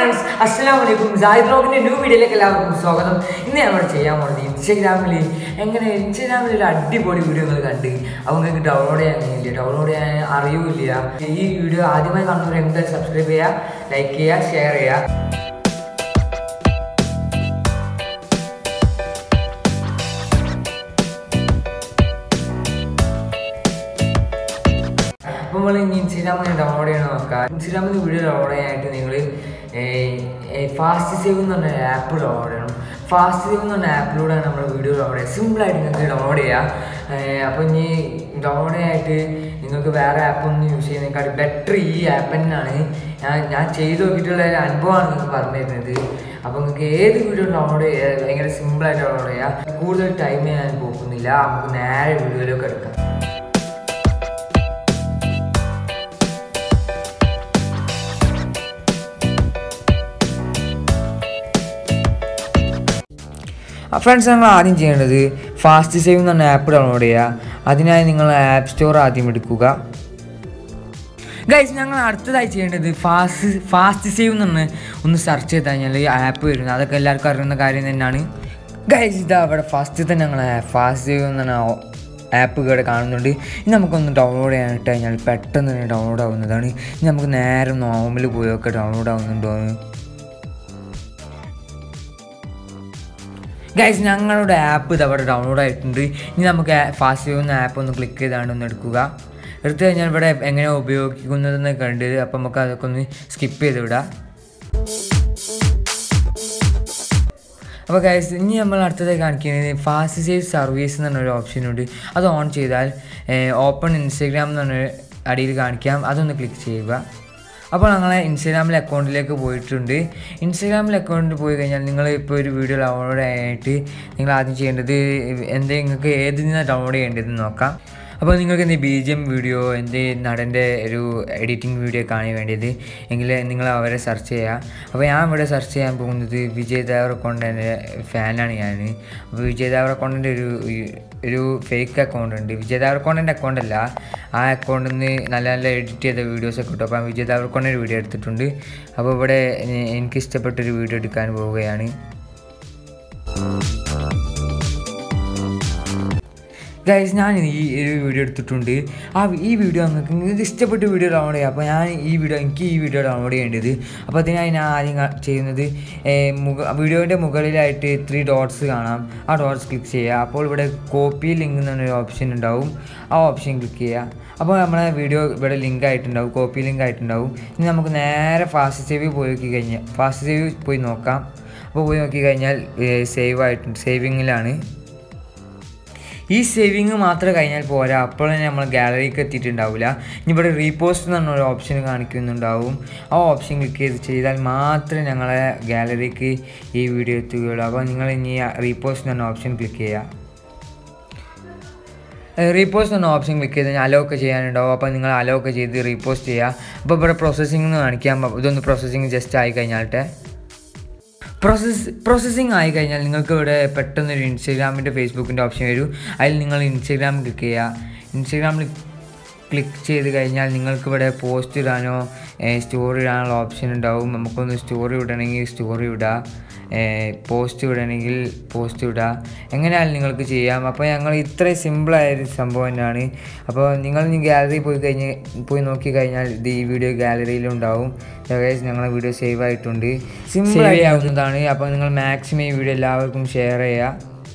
friends അസ്സലാം വലൈക്കും Sahid ബ്ലോഗിന്റെ new വീഡിയോയിലേക്ക് എല്ലാവർക്കും സ്വാഗതം ഇന്ന് നമ്മൾ ചെയ്യാൻ പോകുന്നത് ഇൻസ്റ്റഗ്രാമിൽ എങ്ങനെ ഇൻസ്റ്റഗ്രാമിൽ ഒരു അടിപൊളി വീഡിയോ നിങ്ങൾ കണ്ട് അപ്പോൾ നിങ്ങൾക്ക് ഡൗൺലോഡ് ചെയ്യാൻ കഴിയില്ല ഡൗൺലോഡ് ചെയ്യാൻ അറിയൂല ഈ വീഡിയോ ആദ്യമായി കാണുന്നവർ എന്തായാലും സബ്സ്ക്രൈബ് ചെയ്യുക ലൈക്ക് ചെയ്യുക ഷെയർ ചെയ്യുക അപ്പോൾ നമ്മൾ ഇനി ഇൻസ്റ്റാഗ്രാമിൽ ഡൗൺലോഡ് ചെയ്യണം നോക്കാം ഇൻസ്റ്റാഗ്രാമിൽ വീഡിയോ ഡൗൺലോഡ് ചെയ്യാനായിട്ട് നിങ്ങൾ ഫാസ്റ്റ് സേവ് എന്ന് പറഞ്ഞ ആപ്പ് ഡൗൺലോഡ് ചെയ്യണം ഫാസ്റ്റ് സേവ് എന്ന് പറഞ്ഞ ആപ്പിലൂടെയാണ് നമ്മൾ വീഡിയോ ഡൗൺലോഡ് ചെയ്യുക സിമ്പിളായിട്ട് നിങ്ങൾക്ക് ഡൗൺലോഡ് ചെയ്യാം അപ്പോൾ ഇനി ഡൗൺലോഡ് ചെയ്യാനായിട്ട് നിങ്ങൾക്ക് വേറെ ആപ്പൊന്നും യൂസ് ചെയ്യുന്നതിനേക്കാൾ ബെറ്റർ ഈ ആപ്പ് തന്നെയാണ് ഞാൻ ഞാൻ ചെയ്ത് നോക്കിയിട്ടുള്ള ഒരു അനുഭവമാണ് നിങ്ങൾക്ക് പറഞ്ഞു തരുന്നത് അപ്പോൾ നിങ്ങൾക്ക് ഏത് വീഡിയോ ഡൗൺലോഡ് ചെയ്യുക ഭയങ്കര സിമ്പിളായിട്ട് ഡൗൺലോഡ് ചെയ്യാം കൂടുതൽ ടൈം ഞാൻ പോകുന്നില്ല നമുക്ക് നേരെ വീഡിയോയിലേക്ക് എടുക്കാം ഫ്രണ്ട്സ് നമ്മൾ ആദ്യം ചെയ്യേണ്ടത് ഫാസ്റ്റ് സേവ് എന്ന് പറഞ്ഞ ആപ്പ് ഡൗൺലോഡ് ചെയ്യുക അതിനായി നിങ്ങൾ ആപ്പ് സ്റ്റോർ ആദ്യം എടുക്കുക ഗൈസ് ഞങ്ങൾ അടുത്തതായി ചെയ്യേണ്ടത് ഫാസ്റ്റ് ഫാസ്റ്റ് സേവ് എന്ന് പറഞ്ഞ് ഒന്ന് സെർച്ച് ചെയ്ത് കഴിഞ്ഞാൽ ഈ ആപ്പ് വരുന്നത് അതൊക്കെ എല്ലാവർക്കും അറിയുന്ന കാര്യം തന്നെയാണ് ഗൈസ് ഇതാ അവിടെ ഫസ്റ്റ് തന്നെ ഞങ്ങൾ ഫാസ്റ്റ് സേവ് എന്ന് പറഞ്ഞ ആപ്പ് ഇവിടെ കാണുന്നുണ്ട് ഇനി നമുക്കൊന്ന് ഡൗൺലോഡ് ചെയ്യാനിട്ട് കഴിഞ്ഞാൽ പെട്ടെന്ന് തന്നെ ഡൗൺലോഡ് ആവുന്നതാണ് ഇനി നമുക്ക് നേരെ നോർമൽ പോയൊക്കെ ഡൗൺലോഡ് ആവുന്നുണ്ടോ എന്ന് ഗൈസ് ഞങ്ങളുടെ ആപ്പ് ഇത് അവിടെ ഡൗൺലോഡ് ആയിട്ടുണ്ട് ഇനി നമുക്ക് ഫാസ്റ്റ് ചെയ്യുന്ന ആപ്പ് ഒന്ന് ക്ലിക്ക് ചെയ്താണ്ട് ഒന്ന് എടുക്കുക എടുത്തു കഴിഞ്ഞാൽ ഇവിടെ എങ്ങനെ ഉപയോഗിക്കുന്നതെന്ന് കണ്ട് അപ്പം നമുക്ക് അതൊക്കെ ഒന്ന് സ്കിപ്പ് ചെയ്ത് വിടാം അപ്പോൾ ഗൈസ് ഇനി നമ്മൾ അടുത്തതായി കാണിക്കുന്നത് ഫാസ്റ്റ് സേവ് സർവീസ് എന്ന് പറഞ്ഞൊരു ഓപ്ഷൻ ഉണ്ട് അത് ഓൺ ചെയ്താൽ ഓപ്പൺ ഇൻസ്റ്റഗ്രാം എന്ന് പറഞ്ഞൊരു അടിയിൽ കാണിക്കാം അതൊന്ന് ക്ലിക്ക് ചെയ്യുക അപ്പോൾ ഞങ്ങളെ ഇൻസ്റ്റാഗ്രാമിലെ അക്കൗണ്ടിലേക്ക് പോയിട്ടുണ്ട് ഇൻസ്റ്റാഗ്രാമിലെ അക്കൗണ്ടിൽ പോയി കഴിഞ്ഞാൽ നിങ്ങൾ ഇപ്പോൾ ഒരു വീഡിയോ ഡൗൺലോഡ് ചെയ്യാനായിട്ട് നിങ്ങൾ ആദ്യം ചെയ്യേണ്ടത് എന്തെങ്കിലും നിങ്ങൾക്ക് ഏതിൽ നിന്നാണ് ഡൗൺലോഡ് ചെയ്യേണ്ടതെന്ന് നോക്കാം അപ്പോൾ നിങ്ങൾക്ക് എന്ത് ബി ജി എം വീഡിയോ എന്ത് നടൻ്റെ ഒരു എഡിറ്റിംഗ് വീഡിയോ കാണാൻ വേണ്ടിയത് എങ്കിൽ നിങ്ങൾ അവരെ സെർച്ച് ചെയ്യുക അപ്പോൾ ഞാൻ ഇവിടെ സെർച്ച് ചെയ്യാൻ പോകുന്നത് വിജയ് ദേവറക്കൊണ്ടൻ്റെ ഫാനാണ് ഞാൻ അപ്പോൾ വിജയ് ദേവറക്കൊണ്ടൻ്റെ ഒരു ഒരു ഫേക്ക് അക്കൗണ്ട് ഉണ്ട് വിജയ് ദേവറക്കൊണ്ടൻ്റെ അക്കൗണ്ട് അല്ല ആ അക്കൗണ്ടിൽ നിന്ന് നല്ല നല്ല എഡിറ്റ് ചെയ്ത വീഡിയോസൊക്കെ കിട്ടും അപ്പോൾ വിജയ് ദേവറക്കൊണ്ടൊരു വീഡിയോ എടുത്തിട്ടുണ്ട് അപ്പോൾ ഇവിടെ എനിക്ക് ഇഷ്ടപ്പെട്ടൊരു വീഡിയോ എടുക്കാൻ പോവുകയാണ് ഗൈസ് ഞാൻ ഈ ഒരു വീഡിയോ എടുത്തിട്ടുണ്ട് ആ ഈ വീഡിയോ നിങ്ങൾക്ക് നിങ്ങൾക്ക് ഇഷ്ടപ്പെട്ട വീഡിയോ ഡൗൺലോഡ് ചെയ്യാം അപ്പോൾ ഞാൻ ഈ വീഡിയോ എനിക്ക് ഈ വീഡിയോ ഡൗൺലോഡ് ചെയ്യേണ്ടത് അപ്പോൾ അതിനായി ഞാൻ ആദ്യം ചെയ്യുന്നത് മുഖ വീഡിയോൻ്റെ മുകളിലായിട്ട് ത്രീ ഡോട്ട്സ് കാണാം ആ ഡോട്ട്സ് ക്ലിക്ക് ചെയ്യുക അപ്പോൾ ഇവിടെ കോപ്പി ലിങ്ക് എന്നൊരു ഓപ്ഷൻ ഉണ്ടാവും ആ ഓപ്ഷൻ ക്ലിക്ക് ചെയ്യുക അപ്പോൾ നമ്മളെ വീഡിയോ ഇവിടെ ലിങ്ക് ആയിട്ടുണ്ടാവും കോപ്പി ലിങ്ക് ആയിട്ടുണ്ടാവും ഇനി നമുക്ക് നേരെ ഫാസ്റ്റ് സേവ് പോയി നോക്കി കഴിഞ്ഞാൽ ഫാസ്റ്റ് സേവ് പോയി നോക്കാം അപ്പോൾ പോയി നോക്കി കഴിഞ്ഞാൽ സേവ് ആയിട്ടുണ്ട് സേവിങ്ങിലാണ് ഈ സേവിങ് മാത്രം കഴിഞ്ഞാൽ പോരാ അപ്പോൾ തന്നെ നമ്മൾ ഗാലറിക്ക് എത്തിയിട്ടുണ്ടാവില്ല ഇനി ഇവിടെ റീപോസ്റ്റ് എന്ന് പറഞ്ഞൊരു ഓപ്ഷൻ കാണിക്കുന്നുണ്ടാവും ആ ഓപ്ഷൻ ക്ലിക്ക് ചെയ്ത് ചെയ്താൽ മാത്രമേ ഞങ്ങളെ ഗാലറിക്ക് ഈ വീഡിയോ എത്തുകയുള്ളൂ അപ്പോൾ നിങ്ങൾ ഇനി റീപോസ്റ്റ് എന്ന ഓപ്ഷൻ ക്ലിക്ക് ചെയ്യുക റീപോസ്റ്റ് എന്ന ഓപ്ഷൻ ക്ലിക്ക് ചെയ്ത് അലോ ഒക്കെ ചെയ്യാനുണ്ടാവും അപ്പോൾ നിങ്ങൾ അലോ ഒക്കെ ചെയ്ത് റീപോസ്റ്റ് ചെയ്യുക അപ്പോൾ ഇവിടെ പ്രോസസ്സിംഗ് എന്ന് കാണിക്കാം ഇതൊന്ന് പ്രോസസ്സിങ് ജസ്റ്റ് ആയി കഴിഞ്ഞാട്ടെ പ്രോസസ് പ്രോസസ്സിങ് ആയി കഴിഞ്ഞാൽ നിങ്ങൾക്ക് ഇവിടെ പെട്ടെന്നൊരു ഇൻസ്റ്റാഗ്രാമിൻ്റെ ഫേസ്ബുക്കിൻ്റെ ഓപ്ഷൻ വരും അതിൽ നിങ്ങൾ ഇൻസ്റ്റാഗ്രാം ക്ലിക്ക് ചെയ്യുക ഇൻസ്റ്റാഗ്രാമിൽ ക്ലിക്ക് ചെയ്ത് കഴിഞ്ഞാൽ നിങ്ങൾക്ക് ഇവിടെ പോസ്റ്റ് ഇടാനോ സ്റ്റോറി ഇടാനുള്ള ഓപ്ഷൻ ഉണ്ടാവും നമുക്കൊന്ന് സ്റ്റോറി ഇടണമെങ്കിൽ സ്റ്റോറി ഇടുക പോസ്റ്റ് ഇടണമെങ്കിൽ പോസ്റ്റ് ഇടുക എങ്ങനെയായാലും നിങ്ങൾക്ക് ചെയ്യാം അപ്പോൾ ഞങ്ങൾ ഇത്രയും സിമ്പിളായൊരു സംഭവം തന്നെയാണ് അപ്പോൾ നിങ്ങൾ ഇനി ഗാലറി പോയി കഴിഞ്ഞ് പോയി നോക്കി കഴിഞ്ഞാൽ ഇത് ഈ വീഡിയോ ഗാലറിയിലുണ്ടാവും ഏകദേശം ഞങ്ങളെ വീഡിയോ സേവ് ആയിട്ടുണ്ട് സിമ്പിൾ ആവുന്നതാണ് അപ്പോൾ നിങ്ങൾ മാക്സിമം ഈ വീഡിയോ എല്ലാവർക്കും ഷെയർ ചെയ്യുക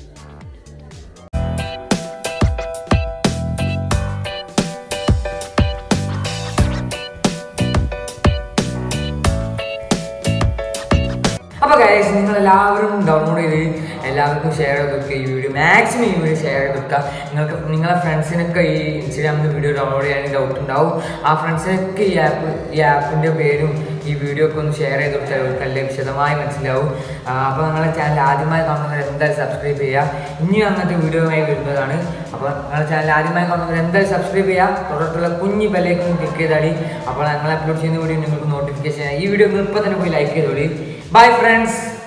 അപ്പോൾ ഗൈസ് നിങ്ങൾ എല്ലാവരും ഡൗൺലോഡ് ചെയ്ത് എല്ലാവർക്കും ഷെയർ ചെയ്ത് കൊടുക്കുക ഈ വീഡിയോ മാക്സിമം ഈ വീഡിയോ ഷെയർ ചെയ്ത് കൊടുക്കുക നിങ്ങൾക്ക് നിങ്ങളെ ഫ്രണ്ട്സിനൊക്കെ ഈ ഇൻസ്റ്റാഗ്രാമിൽ നിന്ന് വീഡിയോ ഡൗൺലോഡ് ചെയ്യാൻ ഡൗട്ട് ഉണ്ടാവും ആ ഫ്രണ്ട്സിനൊക്കെ ഈ ആപ്പ് ഈ ആപ്പിൻ്റെ പേരും ഈ വീഡിയോ ഒക്കെ ഒന്ന് ഷെയർ ചെയ്ത് കൊടുത്താൽ അവർക്ക് എല്ലാം വിശദമായി മനസ്സിലാവും അപ്പോൾ നിങ്ങളെ ചാനൽ ആദ്യമായി കാണുന്നവർ എന്തായാലും സബ്സ്ക്രൈബ് ചെയ്യുക ഇനിയും അങ്ങനത്തെ വീഡിയോയുമായി വരുന്നതാണ് അപ്പോൾ നിങ്ങളുടെ ചാനൽ ആദ്യമായി കാണുന്നവർ എന്തായാലും സബ്സ്ക്രൈബ് ചെയ്യുക തുടർന്നുള്ള കുഞ്ഞ് ബെല്ലേക്കും ക്ലിക്ക് ചെയ്താടി അപ്പോൾ ഞങ്ങൾ അപ്ലോഡ് ചെയ്യുന്ന വീഡിയോ നിങ്ങൾക്ക് നോട്ടിഫിക്കേഷൻ ഈ വീഡിയോ നിങ്ങൾ ഇപ്പോൾ തന്നെ പോയി ലൈക്ക് ചെയ്തോളി ബൈ ഫ്രണ്ട്സ്